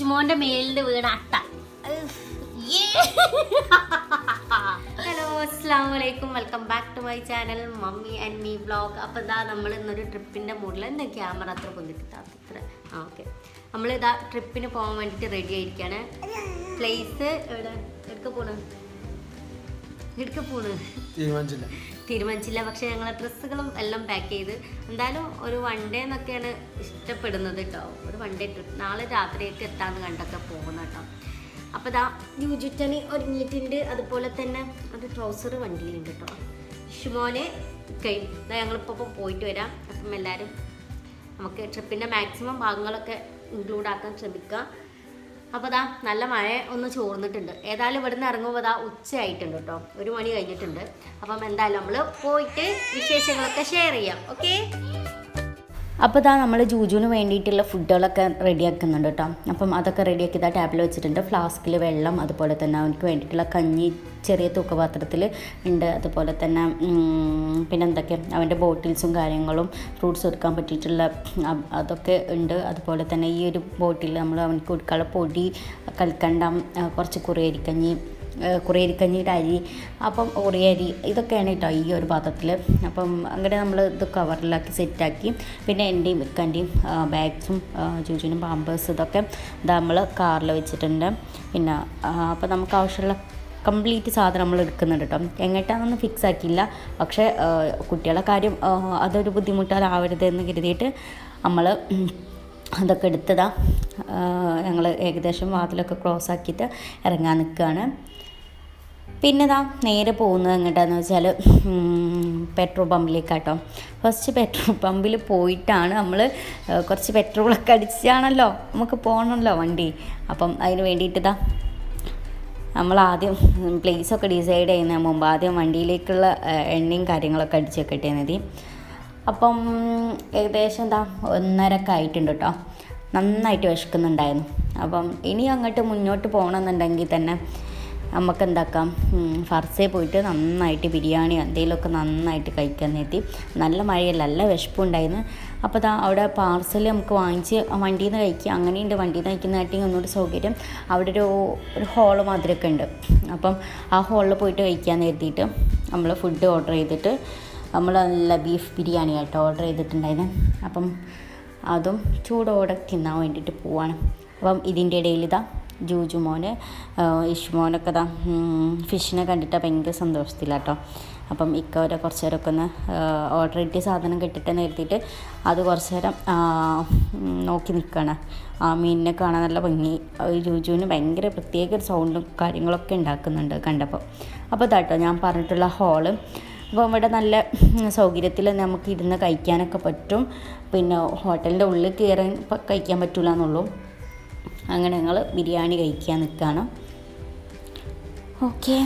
ഇഷ്മോന്റെ മേലില് വീണ അട്ട ഹലോ അസ്സാം വലൈക്കും welcome back to my channel mummy and me vlog അപ്പോൾ ഇതാ നമ്മൾ ഇന്നൊരു ട്രിപ്പിൻ്റെ മൂഡിൽ എന്താ ക്യാമറ അത്ര കൊണ്ടിട്ട് അത്ര ആ ഓക്കെ നമ്മളിതാ ട്രിപ്പിന് പോകാൻ വേണ്ടിയിട്ട് റെഡി ആയിരിക്കുകയാണ് പ്ലേസ് എവിടെ എടുക്ക പോണ് എടുക്ക പോണ് തീരുമാനിച്ചില്ല തീരുമാനിച്ചില്ല പക്ഷെ ഞങ്ങൾ ഡ്രസ്സുകളും എല്ലാം പാക്ക് ചെയ്ത് എന്തായാലും ഒരു വൺ ഡേ എന്നൊക്കെയാണ് ഇഷ്ടപ്പെടുന്നത് കേട്ടോ ഒരു വൺ ഡേ ട്രിപ്പ് നാളെ രാത്രിയൊക്കെ എത്താന്ന് കണ്ടൊക്കെ പോകുന്ന കേട്ടോ അപ്പോൾ ഇതാ ന്യൂജുറ്റന് ഒരുങ്ങിയിട്ടുണ്ട് അതുപോലെ തന്നെ ഒരു ട്രൗസർ വണ്ടിയിലുണ്ട് കേട്ടോ ഷിമോന് കഴിയും ഇതാ ഞങ്ങളിപ്പോൾ പോയിട്ട് വരാം അപ്പം എല്ലാവരും നമുക്ക് ട്രിപ്പിൻ്റെ മാക്സിമം ഭാഗങ്ങളൊക്കെ ഇൻക്ലൂഡ് ആക്കാൻ ശ്രമിക്കുക അപ്പോൾ ദാ നല്ല മഴ ഒന്ന് ചോർന്നിട്ടുണ്ട് ഏതായാലും ഇവിടുന്ന് ഇറങ്ങുമ്പോൾ ദാ ഉച്ചയായിട്ടുണ്ട് കേട്ടോ ഒരു മണി കഴിഞ്ഞിട്ടുണ്ട് അപ്പം എന്തായാലും നമ്മൾ പോയിട്ട് വിശേഷങ്ങളൊക്കെ ഷെയർ ചെയ്യാം ഓക്കെ അപ്പോൾ ഇതാ നമ്മൾ ജൂജുവിന് വേണ്ടിയിട്ടുള്ള ഫുഡുകളൊക്കെ റെഡിയാക്കുന്നുണ്ട് കേട്ടോ അപ്പം അതൊക്കെ റെഡിയാക്കി ഇതാ ടേബിൾ വെച്ചിട്ടുണ്ട് ഫ്ലാസ്കിൽ വെള്ളം അതുപോലെ തന്നെ അവനക്ക് വേണ്ടിയിട്ടുള്ള കഞ്ഞി ചെറിയ തൂക്കപാത്രത്തിൽ ഉണ്ട് അതുപോലെ തന്നെ ഉം, പിന്നെ എന്തൊക്കെ അവൻ്റെ ബോട്ടിൽസും കാര്യങ്ങളും ഫ്രൂട്ട്സ് എടുക്കാൻ പറ്റിയിട്ടുള്ള അ- അതൊക്കെ ഉണ്ട് അതുപോലെ തന്നെ ഈ ഒരു ബോട്ടിൽ നമ്മൾ അവനക്ക് കൊടുക്കാനുള്ള പൊടി കൽക്കണ്ടം ആ, കുറച്ച് കുറിയരിക്കഞ്ഞി കുറേരിക്കഞ്ഞിയുടെ അരി അപ്പം ഉറിയരി ഇതൊക്കെയാണ് കേട്ടോ ഈ ഒരു പാത്രത്തിൽ അപ്പം അങ്ങനെ നമ്മൾ ഇത് കവറിലാക്കി സെറ്റാക്കി പിന്നെ എൻ്റെയും ഇക്കൻ്റെയും ബാഗ്സും ജൂജുവിനും പാമ്പേഴ്സ് ഇതൊക്കെ ഇതാ നമ്മൾ കാറിൽ വെച്ചിട്ടുണ്ട് പിന്നെ അപ്പോൾ നമുക്ക് ആവശ്യമുള്ള കംപ്ലീറ്റ് സാധനം നമ്മൾ എടുക്കുന്നുണ്ട് കേട്ടോ എങ്ങോട്ടാണെന്നൊന്നും ഫിക്സ് ആക്കിയില്ല പക്ഷേ ആ, കുട്ടികളുടെ കാര്യം ആ, അതൊരു ബുദ്ധിമുട്ടാലാവരുത് എന്ന് കരുതിയിട്ട് നമ്മൾ അതൊക്കെ എടുത്തതാ ഞങ്ങൾ ഏകദേശം വാതിലൊക്കെ ക്ലോസ് ആക്കിയിട്ട് ഇറങ്ങാൻ നിൽക്കുകയാണ് പിന്നെ ഇതാ നേരെ പോകുന്നത് എങ്ങോട്ടാന്ന് വെച്ചാൽ പെട്രോൾ പമ്പിലേക്കാട്ടോ ഫസ്റ്റ് പെട്രോൾ പമ്പിൽ പോയിട്ടാണ് നമ്മൾ കുറച്ച് പെട്രോളൊക്കെ അടിച്ചാണല്ലോ നമുക്ക് പോകണമല്ലോ വണ്ടി അപ്പം അതിന് വേണ്ടിയിട്ട് ഇതാ നമ്മൾ ആദ്യം പ്ലേസൊക്കെ ഡിസൈഡ് ചെയ്യുന്നതിന് മുമ്പ് ആദ്യം വണ്ടിയിലേക്കുള്ള ഏഹ്, എണ്ണയും കാര്യങ്ങളൊക്കെ അടിച്ച് വെക്കട്ടെ മതി അപ്പം ഏകദേശം എന്താ ഒന്നരക്കെ ആയിട്ടുണ്ട് കേട്ടോ നന്നായിട്ട് വിശക്കുന്നുണ്ടായിരുന്നു അപ്പം ഇനി അങ്ങോട്ട് മുന്നോട്ട് പോകണമെന്നുണ്ടെങ്കിൽ തന്നെ നമുക്ക് എന്താക്കാം ഉം, ഫർസേ പോയിട്ട് നന്നായിട്ട് ബിരിയാണി എന്തെങ്കിലുമൊക്കെ നന്നായിട്ട് കഴിക്കാൻ നേത്തി നല്ല മഴയല്ല നല്ല വിശപ്പുണ്ടായിരുന്നു അപ്പോൾ ദാ അവിടെ പാർസൽ നമുക്ക് വാങ്ങിച്ച് വണ്ടിയിൽ നിന്ന് കഴിക്കുക അങ്ങനെയുണ്ട് വണ്ടിയിൽ നിന്ന് കഴിക്കുന്നതായിട്ടും ഒന്നുകൂടി സൗകര്യം അവിടെ ഒരു ഒരു ഹോള് മാതിരിയൊക്കെ ഉണ്ട് അപ്പം ആ ഹോളിൽ പോയിട്ട് കഴിക്കാൻ കരുതിയിട്ട് നമ്മൾ ഫുഡ് ഓർഡർ ചെയ്തിട്ട് നമ്മൾ നല്ല ബീഫ് ബിരിയാണി ആയിട്ട് ഓർഡർ ചെയ്തിട്ടുണ്ടായിരുന്നു അപ്പം അതും ചൂടോടെ തിന്നാൻ വേണ്ടിയിട്ട് പോവാണ് അപ്പം ഇതിൻ്റെ ഇടയിൽ ഇതാ ജൂജു മോന് ഇഷ്മോനൊക്കെ ഇതാ ഫിഷിനെ കണ്ടിട്ട് ഭയങ്കര സന്തോഷത്തിലാട്ടോ അപ്പം ഇക്കവരെ കുറച്ച് നേരമൊക്കെ ഒന്ന് ഓർഡർ ചെയ്തിട്ട് സാധനം കിട്ടിട്ടെന്ന് കരുതിയിട്ട് അത് കുറച്ച് നേരം ആ, ഉം, നോക്കി നിൽക്കുകയാണ് ആ മീനിനെ കാണാൻ നല്ല ഭംഗി ആ, ജൂജുവിന് ഭയങ്കര പ്രത്യേക ഒരു സൗണ്ടും കാര്യങ്ങളൊക്കെ ഉണ്ടാക്കുന്നുണ്ട് കണ്ടപ്പോൾ അപ്പോൾ ഇതാട്ടോ ഞാൻ പറഞ്ഞിട്ടുള്ള ഹോള് അപ്പോൾ ഇവിടെ നല്ല സൗകര്യത്തിൽ നമുക്ക് ഇരുന്ന് കഴിക്കാനൊക്കെ പറ്റും പിന്നെ ഹോട്ടലിൻ്റെ ഉള്ളിൽ കയറാൻ പ- കഴിക്കാൻ പറ്റില്ല എന്നുള്ളൂ അങ്ങനെ ഞങ്ങൾ ബിരിയാണി കഴിക്കാൻ നിൽക്കുകയാണ് ഓക്കെ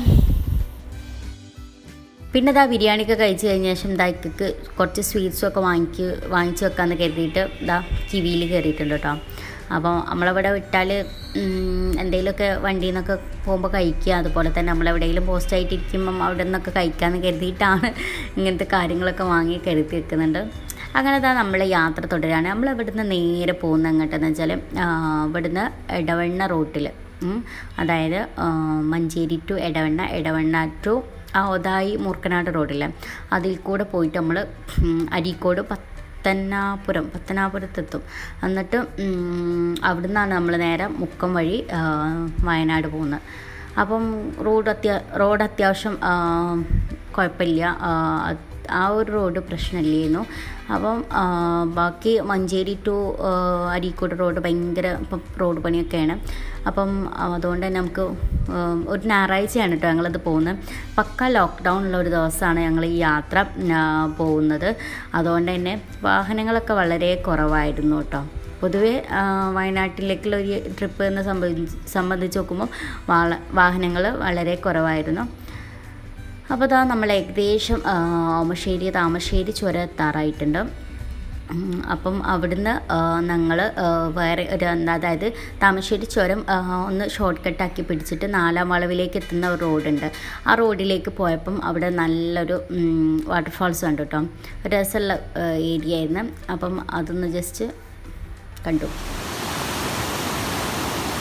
പിന്നെ ഇതാ ബിരിയാണിയൊക്കെ കഴിച്ച് കഴിഞ്ഞ ശേഷം ഇതായിക്ക് കുറച്ച് സ്വീറ്റ്സും ഒക്കെ വാങ്ങിക്ക് വാങ്ങിച്ച് വെക്കാമെന്ന് കരുതിയിട്ട് ഇതാ കിവിയിൽ കയറിയിട്ടുണ്ട് കേട്ടോ അപ്പോൾ നമ്മളവിടെ വിട്ടാൽ എന്തെങ്കിലുമൊക്കെ വണ്ടിയിൽ നിന്നൊക്കെ പോകുമ്പോൾ കഴിക്കുക അതുപോലെ തന്നെ നമ്മളെവിടെയെങ്കിലും പോസ്റ്റായിട്ട് ഇരിക്കുമ്പം അവിടെ നിന്നൊക്കെ കഴിക്കാമെന്ന് കരുതിയിട്ടാണ് ഇങ്ങനത്തെ കാര്യങ്ങളൊക്കെ വാങ്ങി കരുതി വെക്കുന്നുണ്ട് അങ്ങനെ ഇതാ നമ്മൾ യാത്ര തുടരുകയാണ് നമ്മൾ ഇവിടുന്ന് നേരെ പോകുന്ന എങ്ങോട്ടെന്ന് വെച്ചാൽ ഇവിടുന്ന് എടവണ്ണ റൂട്ടിൽ അതായത് ആ, മഞ്ചേരി ടു എടവണ്ണ എടവണ്ണ ടു ആ ഒതായി മൂർക്കനാട് റോഡില്ലേ അതിൽ കൂടെ പോയിട്ട് നമ്മൾ അരീക്കോട് പത്തനാപുരം പത്തനാപുരത്തെത്തും എന്നിട്ട് ഉം, അവിടുന്നാണ് നമ്മൾ നേരെ മുക്കം വഴി ആ, വയനാട് പോകുന്നത് അപ്പം റോഡ് അത്യാ റോഡ് അത്യാവശ്യം ആ, കുഴപ്പമില്ല ആ, ആ ഒരു റോഡ് പ്രശ്നമില്ലായിരുന്നു അപ്പം ആ, ബാക്കി മഞ്ചേരി ടു ആ, അരീക്കോട് റോഡ് ഭയങ്കര ഇപ്പം റോഡ് പണിയൊക്കെയാണ് അപ്പം അതുകൊണ്ട് തന്നെ നമുക്ക് ആ, ഒരു ഞായറാഴ്ചയാണ് കേട്ടോ ഞങ്ങളത് പോകുന്നത് പക്ക ലോക്ക്ഡൗൺ ഉള്ള ഒരു ദിവസമാണ് ഞങ്ങൾ ഈ യാത്ര ആ, പോകുന്നത് അതുകൊണ്ട് തന്നെ വാഹനങ്ങളൊക്കെ വളരെ കുറവായിരുന്നു കേട്ടോ പൊതുവെ ആ, വയനാട്ടിലേക്കുള്ള ഒരു ട്രിപ്പ് എന്ന് സംബന്ധിച്ച് സംബന്ധിച്ച് നോക്കുമ്പോൾ വാള വാഹനങ്ങൾ വളരെ കുറവായിരുന്നു അപ്പോൾ ഇതാ നമ്മൾ ഏകദേശം ആ, ഓമശ്ശേരി താമശ്ശേരി ചുരം എത്താറായിട്ടുണ്ട് ഉം, അപ്പം അവിടുന്ന് ഞങ്ങൾ വേറെ ഒരു എന്താ അതായത് താമശ്ശേരി ചുരം ആ, ഒന്ന് ഷോർട്ട് കട്ടാക്കി പിടിച്ചിട്ട് നാലാം വളവിലേക്ക് എത്തുന്ന ഒരു റോഡുണ്ട് ആ റോഡിലേക്ക് പോയപ്പം അവിടെ നല്ലൊരു വാട്ടർഫാൾസ് കണ്ടു കേട്ടോ ഒരു രസമുള്ള ഏരിയ ആയിരുന്നു അപ്പം അതൊന്ന് ജസ്റ്റ് കണ്ടു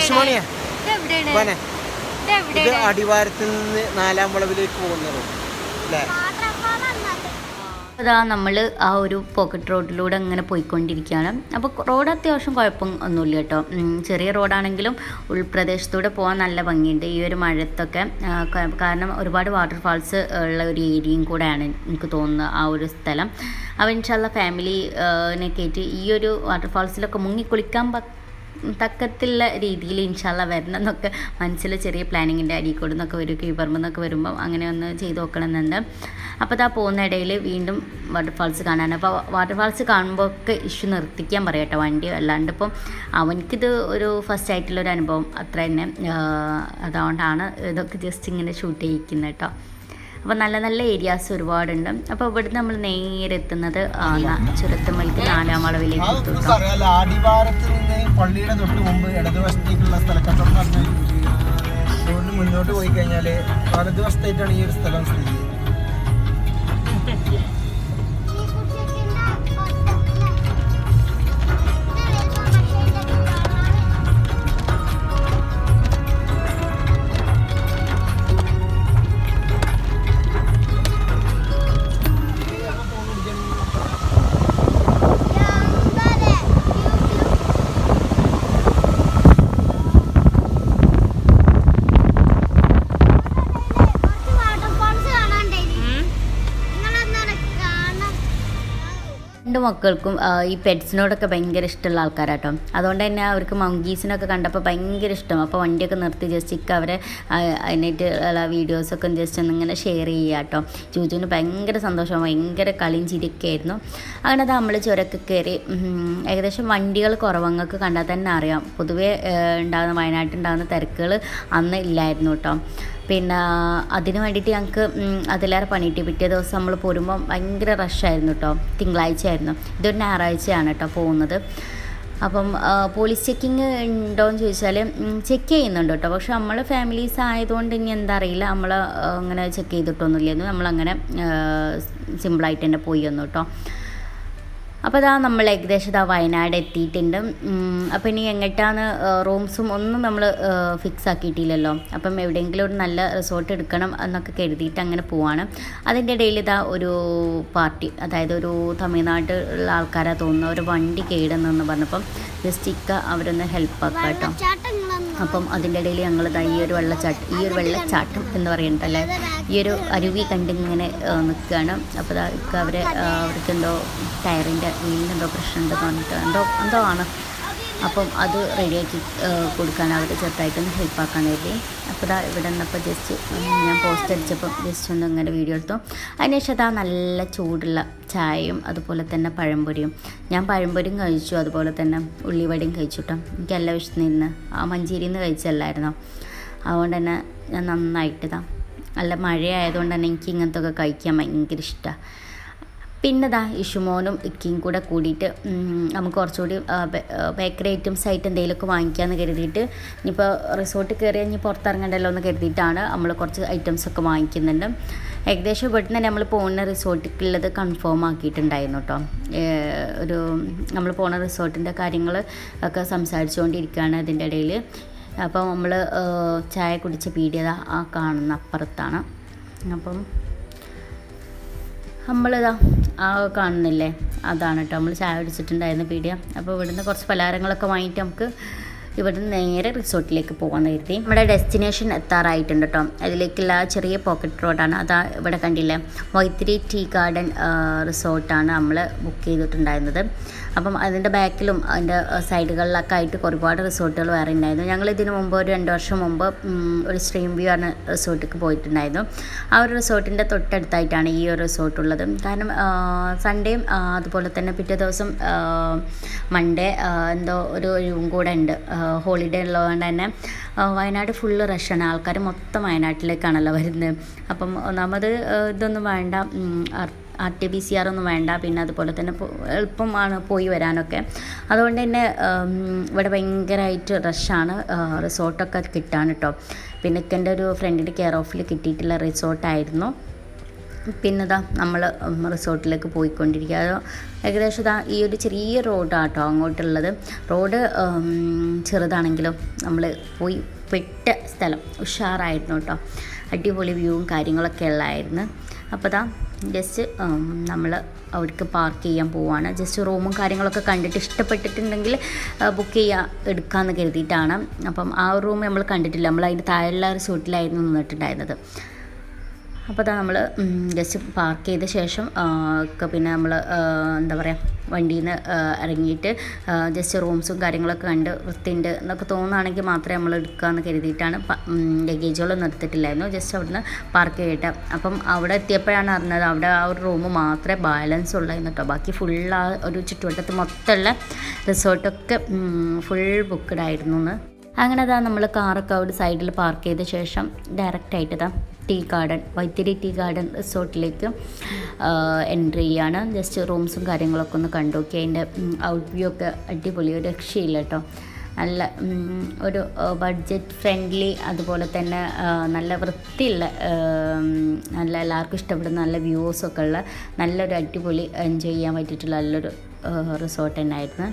ഇഷുമണിയാ ഇതെവിടെയാണ് പോനെ ഇത് ഇതെവിടെയാണ് അടിവാരത്തിൽ നിന്ന് നാലാം വളവിലേക്ക് പോകുന്ന റോഡ് അല്ലേ അതാ നമ്മൾ ആ ഒരു പോക്കറ്റ് റോഡിലൂടെ അങ്ങനെ പോയിക്കൊണ്ടിരിക്കുകയാണ് അപ്പോൾ റോഡ് അത്യാവശ്യം കുഴപ്പം ഒന്നുമില്ല കേട്ടോ ഉം, ചെറിയ റോഡാണെങ്കിലും ഉൾപ്രദേശത്തൂടെ പോകാൻ നല്ല ഭംഗിയുണ്ട് ഈ ഒരു മഴത്തൊക്കെ ആ, ക- കാരണം ഒരുപാട് വാട്ടർഫാൾസ് ഉള്ള ഒരു ഏരിയയും കൂടെയാണ് എനിക്ക് തോന്നുന്നത് ആ ഒരു സ്ഥലം അപ്പോൾ ഇൻഷാല്ല ഫാമിലി നെ കയറ്റി ഈ ഒരു വാട്ടർഫാൾസിലൊക്കെ മുങ്ങി കുളിക്കാൻ പ തക്കത്തിലുള്ള രീതിയിൽ ഇൻഷാല്ല വരണം എന്നൊക്കെ മനസ്സിൽ ചെറിയ പ്ലാനിങ്ങിൻ്റെ അടിക്കൂടെ നിന്നൊക്കെ വരും കീപ്പർമ്പിൽ നിന്നൊക്കെ വരുമ്പം അങ്ങനെ ഒന്ന് ചെയ്ത് നോക്കണമെന്നുണ്ട് അപ്പോൾ അതാ പോകുന്ന ഇടയിൽ വീണ്ടും വാട്ടർഫാൾസ് കാണാൻ അപ്പോൾ വാട്ടർഫാൾസ് കാണുമ്പോൾ ഒക്കെ ഇഷ്യൂ നിർത്തിക്കാൻ പറയാം കേട്ടോ വണ്ടി അല്ലാണ്ട് ഇപ്പം അവനിക്കിത് ഒരു ഫസ്റ്റ് ആയിട്ടുള്ള ഒരു അനുഭവം അത്ര തന്നെ ആ, അതുകൊണ്ടാണ് ഇതൊക്കെ ജസ്റ്റ് ഇങ്ങനെ ഷൂട്ട് ചെയ്യിക്കുന്നത് കേട്ടോ അപ്പോൾ നല്ല നല്ല ഏരിയാസ് ഒരുപാടുണ്ട് അപ്പോൾ ഇവിടുന്ന് നമ്മൾ നേരെ എത്തുന്നത് ആ, ന- ചുരത്തുമൽക്ക് നാലാം വളവിലേക്ക് എത്തും കേട്ടോ അറിയാലോ അടിവാരത്ത് നിന്ന് പള്ളിയുടെ തൊട്ട് മുമ്പ് ഇടതുവശത്തേക്കുള്ള സ്ഥലക്കച്ചവടം പറഞ്ഞ റോഡിന് മുന്നോട്ട് പോയി കഴിഞ്ഞാൽ വലതുവശത്തായിട്ടാണ് ഈ ഒരു സ്ഥലം സ്ഥിതി ചെയ്യുന്നത് വാട്ടർഫോൾസ് കാണാണ്ടായിരുന്നു നിങ്ങളെന്താണ് കാണാൻ രണ്ട് മക്കൾക്കും ആ, ഈ പെറ്റ്സിനോടൊക്കെ ഭയങ്കര ഇഷ്ടമുള്ള ആൾക്കാരാട്ടോ അതുകൊണ്ട് തന്നെ അവർക്ക് മങ്കീസിനൊക്കെ കണ്ടപ്പോൾ ഭയങ്കര ഇഷ്ടം അപ്പോൾ വണ്ടിയൊക്കെ നിർത്തി ജസ്റ്റ് ഇക്ക അവരെ ആ, അതിനായിട്ട് ഉള്ള വീഡിയോസൊക്കെ ജസ്റ്റ് ഒന്ന് ഇങ്ങനെ ഷെയർ ചെയ്യുക കേട്ടോ ജൂജുവിന് ഭയങ്കര സന്തോഷം ഭയങ്കര കളിയും ചിരിയൊക്കെ ആയിരുന്നു അങ്ങനെ അത് നമ്മൾ ചുരക്ക് കയറി ഉം, ഏകദേശം വണ്ടികൾ കുറവങ്ങൾക്ക് കണ്ടാൽ തന്നെ അറിയാം പൊതുവേ ഏ, ഉണ്ടാകുന്ന വയനാട്ടിൽ ഉണ്ടാകുന്ന തിരക്കുകൾ അന്ന് ഇല്ലായിരുന്നു കേട്ടോ പിന്നെ അതിന് വേണ്ടിയിട്ട് ഞങ്ങൾക്ക് അതിലേറെ പണിയിട്ട് പിറ്റേ ദിവസം നമ്മൾ പോരുമ്പോൾ ഭയങ്കര റഷായിരുന്നു കേട്ടോ തിങ്കളാഴ്ച ആയിരുന്നു ഇതൊരു ഞായറാഴ്ചയാണ് കേട്ടോ പോകുന്നത് അപ്പം ആ, പോലീസ് ചെക്കിങ് ഉണ്ടോ എന്ന് ചോദിച്ചാൽ ചെക്ക് ചെയ്യുന്നുണ്ട് കേട്ടോ പക്ഷെ നമ്മൾ ഫാമിലീസ് ആയതുകൊണ്ട് ഇനി എന്താ അറിയില്ല നമ്മൾ അങ്ങനെ ചെക്ക് ചെയ്തിട്ടൊന്നുമില്ലായിരുന്നു നമ്മളങ്ങനെ സിമ്പിളായിട്ട് തന്നെ പോയി വന്നു കേട്ടോ അപ്പോൾ ഇതാ നമ്മൾ ഏകദേശം ഇതാ വയനാട് എത്തിയിട്ടുണ്ട് ഉം, അപ്പോൾ ഇനി എങ്ങോട്ടാണ് റൂംസും ഒന്നും നമ്മൾ ഫിക്സ് ആക്കിയിട്ടില്ലല്ലോ അപ്പം എവിടെയെങ്കിലും ഒരു നല്ല റിസോർട്ട് എടുക്കണം എന്നൊക്കെ കരുതിയിട്ട് അങ്ങനെ പോവാണ് അതിൻ്റെ ഇടയിൽ ഇതാ ഒരു പാർട്ടി അതായത് ഒരു തമിഴ്നാട്ടിലുള്ള ആൾക്കാരാ തോന്നുന്നു ഒരു വണ്ടി കേടുന്നെന്ന് പറഞ്ഞപ്പം ജസ്റ്റ് ഇക്ക അവരൊന്ന് ഹെൽപ്പ് ആക്കാം കേട്ടോ ചാട്ടങ്ങളൊന്നും അപ്പം അതിൻ്റെ ഇടയിൽ ഞങ്ങൾ ദാ ഈ ഒരു വെള്ളച്ചാട്ടം ഈ ഒരു വെള്ളച്ചാട്ടം എന്ന് പറയുന്നുണ്ടല്ലേ ഈ ഒരു അരുവി കണ്ടിങ്ങനെ നിൽക്കുകയാണ് അപ്പോൾ ദാ ഇക്ക അവരെ ആ, അവർക്ക് എന്തോ ടയറിൻ്റെ വീലിന് എന്തോ പ്രശ്നമുണ്ടെന്ന് പറഞ്ഞിട്ട് എന്തോ എന്തോ ആണ് അപ്പം അത് റെഡിയാക്കി കൊടുക്കാൻ അവർ ചെറുതായിട്ടൊന്ന് ഹെൽപ്പാക്കാൻ കരുതി അപ്പോൾ ദാ ഇവിടെ നിന്നപ്പോൾ ജസ്റ്റ് ഞാൻ പോസ്റ്റ് അടിച്ചപ്പം ജസ്റ്റ് ഒന്ന് ഇങ്ങനെ വീഡിയോ എടുത്തു അതിനുശേഷം അതാ നല്ല ചൂടുള്ള ചായയും അതുപോലെ തന്നെ പഴംപൊരിയും ഞാൻ പഴംപൊരിയും കഴിച്ചു അതുപോലെ തന്നെ ഉള്ളിവടയും കഴിച്ചു കേട്ടോ എനിക്ക് നല്ല വിശന്നിരുന്ന് ആ മഞ്ചേരിയിൽ നിന്ന് കഴിച്ചല്ലായിരുന്നോ അതുകൊണ്ട് തന്നെ ഞാൻ നന്നായിട്ട് ഇതാ നല്ല മഴയായതുകൊണ്ട് തന്നെ എനിക്ക് ഇങ്ങനത്തെ ഒക്കെ കഴിക്കാൻ ഭയങ്കര ഇഷ്ടമാണ് പിന്നെ ദാ ഇഷുമോനും ഇക്കിയും കൂടെ കൂടിയിട്ട് ഉം, നമുക്ക് കുറച്ചുകൂടി ബേക്കറി ഐറ്റംസ് ആയിട്ട് എന്തെങ്കിലുമൊക്കെ വാങ്ങിക്കാമെന്ന് കരുതിയിട്ട് ഇനിയിപ്പോൾ റിസോർട്ടിൽ കയറിയാൽ ഇനി പുറത്തിറങ്ങണ്ടല്ലോ എന്ന് കരുതിയിട്ടാണ് നമ്മൾ കുറച്ച് ഐറ്റംസ് ഒക്കെ വാങ്ങിക്കുന്നുണ്ട് ഏകദേശം ഇവിടുന്ന് തന്നെ നമ്മൾ പോകുന്ന റിസോർട്ടിക്കുള്ളത് കൺഫേം ആക്കിയിട്ടുണ്ടായിരുന്നു കേട്ടോ ഏഹ് ഒരു നമ്മൾ പോകുന്ന റിസോർട്ടിൻ്റെ കാര്യങ്ങൾ ഒക്കെ സംസാരിച്ചുകൊണ്ടിരിക്കുകയാണ് അതിൻ്റെ ഇടയിൽ അപ്പോൾ നമ്മൾ ചായ കുടിച്ച പീടിയത ആ കാണുന്ന അപ്പുറത്താണ് അപ്പം നമ്മളിതാ ആ കാണുന്നില്ലേ അതാണ് കേട്ടോ നമ്മൾ ചായ കുടിച്ചിട്ടുണ്ടായിരുന്ന പീടിയ അപ്പോൾ ഇവിടുന്ന് കുറച്ച് പലഹാരങ്ങളൊക്കെ വാങ്ങിയിട്ട് നമുക്ക് ഇവിടുന്ന് നേരെ റിസോർട്ടിലേക്ക് പോകാൻ കരുതി നമ്മുടെ ഡെസ്റ്റിനേഷൻ എത്താറായിട്ടുണ്ട് കേട്ടോ അതിലേക്കുള്ള ആ ചെറിയ പോക്കറ്റ് റോഡാണ് അതാ ഇവിടെ കണ്ടില്ലേ മൊയ്ത്തിരി ടീ ഗാർഡൻ റിസോർട്ടാണ് നമ്മൾ ബുക്ക് ചെയ്തിട്ടുണ്ടായിരുന്നത് അപ്പം അതിൻ്റെ ബാക്കിലും അതിൻ്റെ സൈഡുകളിലൊക്കെ ആയിട്ട് ഒരുപാട് റിസോർട്ടുകൾ വേറെ ഉണ്ടായിരുന്നു ഞങ്ങൾ ഇതിന് മുമ്പ് ഒരു രണ്ട് വർഷം മുമ്പ് ഉം, ഒരു സ്ട്രീം വ്യൂ ആണ് റിസോർട്ടിലേക്ക് പോയിട്ടുണ്ടായിരുന്നു ആ ഒരു റിസോർട്ടിൻ്റെ തൊട്ടടുത്തായിട്ടാണ് ഈ ഒരു റിസോർട്ട് ഉള്ളത് കാരണം സൺഡേയും അതുപോലെ തന്നെ പിറ്റേ ദിവസം മൺഡേ എന്തോ ഒരു ഒഴിവും കൂടെ ഉണ്ട് ഹോളിഡേ ഉള്ളതുകൊണ്ട് തന്നെ ആ, വയനാട് ഫുള്ള് റഷാണ് ആൾക്കാർ മൊത്തം വയനാട്ടിലേക്കാണല്ലോ വരുന്നത് അപ്പം ഒന്നാമത് ആ, ഇതൊന്നും വേണ്ട R T P C R ഒന്നും വേണ്ട പിന്നെ അതുപോലെ തന്നെ പോ- എളുപ്പമാണ് പോയി വരാനൊക്കെ അതുകൊണ്ട് തന്നെ ഉം, ഇവിടെ ഭയങ്കരമായിട്ട് റഷാണ് റിസോർട്ടൊക്കെ കിട്ടാൻ കേട്ടോ പിന്നെ എൻ്റെ ഒരു ഫ്രണ്ടിൻ്റെ കെയർ ഓഫിൽ കിട്ടിയിട്ടുള്ള റിസോർട്ടായിരുന്നു പിന്നെ ഇതാ നമ്മൾ റിസോർട്ടിലേക്ക് പോയിക്കൊണ്ടിരിക്കുക അത് ഏകദേശം ഇതാ ഈ ഒരു ചെറിയ റോഡാട്ടോ അങ്ങോട്ടുള്ളത് റോഡ് ഉം, ചെറുതാണെങ്കിലും നമ്മൾ പോയി പെട്ട സ്ഥലം ഉഷാറായിരുന്നു കേട്ടോ അടിപൊളി വ്യൂവും കാര്യങ്ങളൊക്കെ ഉള്ളതായിരുന്നു അപ്പോൾ ഇതാ ജസ്റ്റ് നമ്മൾ അവിടേക്ക് പാർക്ക് ചെയ്യാൻ പോവാണ് ജസ്റ്റ് റൂമും കാര്യങ്ങളൊക്കെ കണ്ടിട്ട് ഇഷ്ടപ്പെട്ടിട്ടുണ്ടെങ്കിൽ ബുക്ക് ചെയ്യുക എടുക്കാമെന്ന് കരുതിയിട്ടാണ് അപ്പം ആ റൂം നമ്മൾ കണ്ടിട്ടില്ല നമ്മൾ അതിൻ്റെ താഴെയുള്ള റിസോർട്ടിലായിരുന്നു നിന്നിട്ടുണ്ടായിരുന്നത് അപ്പോൾ അതാ നമ്മൾ ജസ്റ്റ് പാർക്ക് ചെയ്ത ശേഷം ആ, ഒക്കെ പിന്നെ നമ്മൾ എന്താ പറയുക വണ്ടിയിൽ നിന്ന് ഇറങ്ങിയിട്ട് ജസ്റ്റ് റൂംസും കാര്യങ്ങളൊക്കെ കണ്ട് വൃത്തിയുണ്ട് എന്നൊക്കെ തോന്നുകയാണെങ്കിൽ മാത്രമേ നമ്മൾ എടുക്കാമെന്ന് കരുതിയിട്ടാണ് ലഗേജുകളൊന്നും എടുത്തിട്ടില്ലായിരുന്നു ജസ്റ്റ് അവിടുന്ന് പാർക്ക് ചെയ്തിട്ട് അപ്പം അവിടെ എത്തിയപ്പോഴാണ് അറിഞ്ഞത് അവിടെ ആ ഒരു റൂം മാത്രമേ ബാലൻസ് ഉള്ളായിരുന്നു കേട്ടോ ബാക്കി ഫുൾ ആ ഒരു ചുറ്റുവട്ടത്ത് മൊത്തമുള്ള റിസോർട്ടൊക്കെ ഫുൾ ബുക്ക്ഡ് ആയിരുന്നു എന്ന് അങ്ങനെ അതാ നമ്മൾ കാറൊക്കെ അവിടെ സൈഡിൽ പാർക്ക് ചെയ്ത ശേഷം ഡയറക്റ്റ് ആയിട്ട് ഇതാ tea garden Vythiri tea garden റിസോർട്ടിലേക്ക് എൻട്രി ചെയ്യാണ് ജസ്റ്റ് റൂംസും കാര്യങ്ങളൊക്കെ ഒന്ന് കണ്ടു നോക്കി അതിൻ്റെ ഔട്ട് വ്യൂ ഒക്കെ അടിപൊളി ഒരു രക്ഷയില്ല കേട്ടോ നല്ല ഉം, ഒരു ബഡ്ജറ്റ് ഫ്രണ്ട്ലി അതുപോലെ തന്നെ ആ, നല്ല വൃത്തിയുള്ള ആ, നല്ല എല്ലാവർക്കും ഇഷ്ടപ്പെടുന്ന നല്ല വ്യൂസൊക്കെ ഉള്ള നല്ലൊരു അടിപൊളി എൻജോയ് ചെയ്യാൻ പറ്റിയിട്ടുള്ള നല്ലൊരു റിസോർട്ട് തന്നെയായിരുന്നു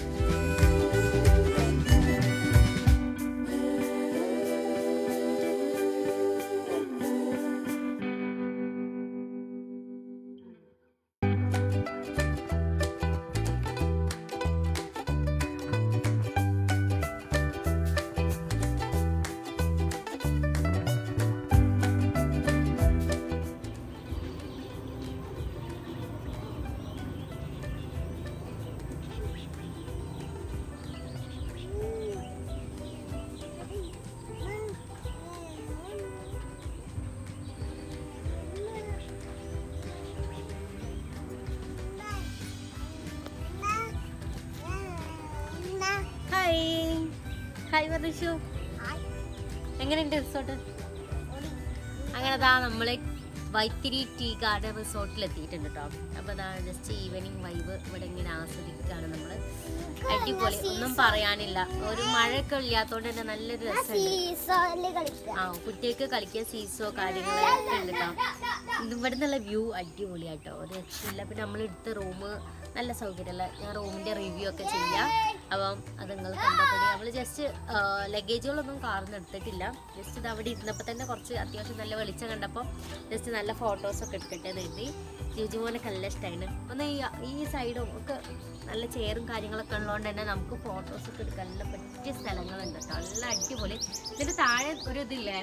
ഹായ് ഹായ് വർദ്ധിച്ചു എങ്ങനെയുണ്ട് റിസോർട്ട് അങ്ങനെ ദാ നമ്മൾ വൈത്തിരി ടീ ഗാർഡൻ റിസോർട്ടിൽ എത്തിയിട്ടുണ്ട് കേട്ടോ അപ്പോൾ ദാ ജസ്റ്റ് ഈവനിങ് വൈബ് ഇവിടെ ഇങ്ങനെ ആസ്വദിക്കുകയാണ് നമ്മൾ അടിപൊളി ഒന്നും പറയാനില്ല ഒരു മഴയൊക്കെ ഇല്ലാത്തതുകൊണ്ട് തന്നെ നല്ലൊരു രസമുണ്ട് സീസോയില് കളിക്കുക ആ കുട്ടികൾക്ക് കളിക്കാൻ സീസോ കാര്യങ്ങളൊക്കെ ഉണ്ട് കേട്ടോ ഇവിടെ നിന്നുള്ള വ്യൂ അടിപൊളിയാട്ടോ ഒരു രക്ഷയില്ല പിന്നെ നമ്മൾ എടുത്ത റൂം നല്ല സൗകര്യമല്ല ഞാൻ റൂമിന്റെ റിവ്യൂ ഒക്കെ ചെയ്യാം അപ്പം അത് നിങ്ങൾ കണ്ടപ്പോൾ നമ്മൾ ജസ്റ്റ് ലഗേജുകളൊന്നും കാറിന്ന് എടുത്തിട്ടില്ല ജസ്റ്റ് ഇത് അവിടെ ഇരുന്നപ്പോൾ തന്നെ കുറച്ച് അത്യാവശ്യം നല്ല വെളിച്ചം കണ്ടപ്പോൾ ജസ്റ്റ് നല്ല ഫോട്ടോസൊക്കെ എടുക്കട്ടെ എന്ന് കരുതി രുചിമോനൊക്കെ നല്ല ഇഷ്ടമാണ് ഒന്ന് ഈ ഈ സൈഡും ഒക്കെ നല്ല ചെയറും കാര്യങ്ങളൊക്കെ ഉള്ളതുകൊണ്ട് തന്നെ നമുക്ക് ഫോട്ടോസൊക്കെ എടുക്കാൻ നല്ല പറ്റിയ സ്ഥലങ്ങളുണ്ട് കേട്ടോ നല്ല അടിപൊളി ഇതിന്റെ താഴെ ഒരു ഇതില്ലേ